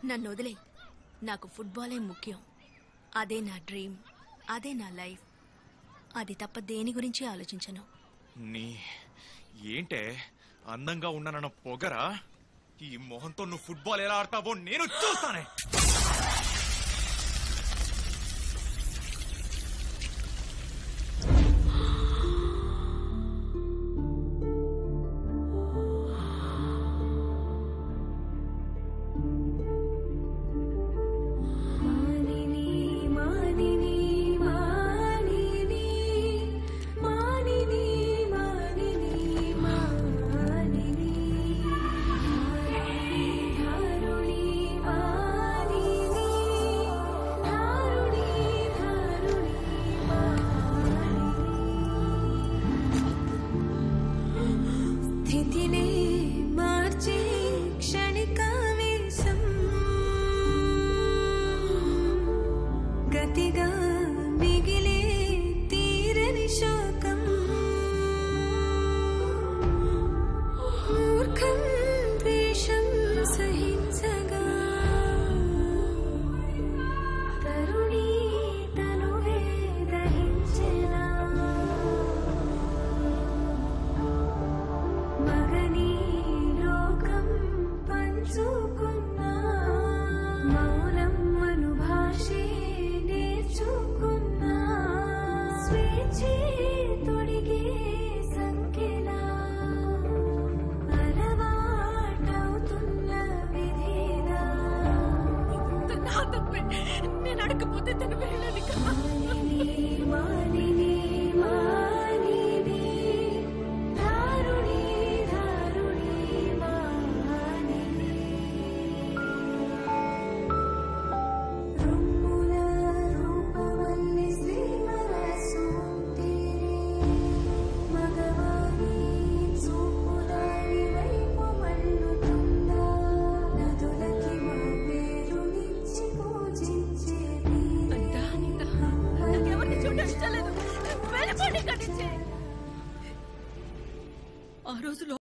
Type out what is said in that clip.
నన్ను వదిలే నాకు ఫుట్బాలే ముఖ్యం అదే నా డ్రీమ్ అదే నా లైఫ్ అది తప్ప దేని గురించి ఆలోచించను నీ ఏంటే అందంగా ఉన్నానన్న పొగరా ఈ మొహంతో నువ్వు ఫుట్బాల్ ఎలా ఆడతావో నేను చూస్తానే మానిని మానిని మానిని మానిని మానిని మానిని ధారుణి మానిని ధారుణి ధారుణి స్థితినే మార్చే క్షణికావేశం గతిగా మిగిలే తీరని శోకం మూర్ఖం ద్వేషం సహించగా తరుణి తనువే దహించెనా మగని లోకం పంచుకున్నా మౌనం మను భాషే నేర్చుకున్నా స్వేచ్ఛే తొడిగే సంఖ్యలా అలవాటవుతున్న విధిగా నా తప్పే నేను అడగపోతే తను వెళ్ళేది మానిని మానిని మానిని ధారుణి ధారుణి మానిని రుమ్ముల రూపవల్లి శ్రీమనసు మగవాణి చూపుదాని వైపు మళ్ళుతుందా నదులకి మా పేరునిచ్చి పూజించే నాకెవరిని చూడలేదు వెళ్ళిపోండి ఇక్కడి నుంచి. ఆ రోజులో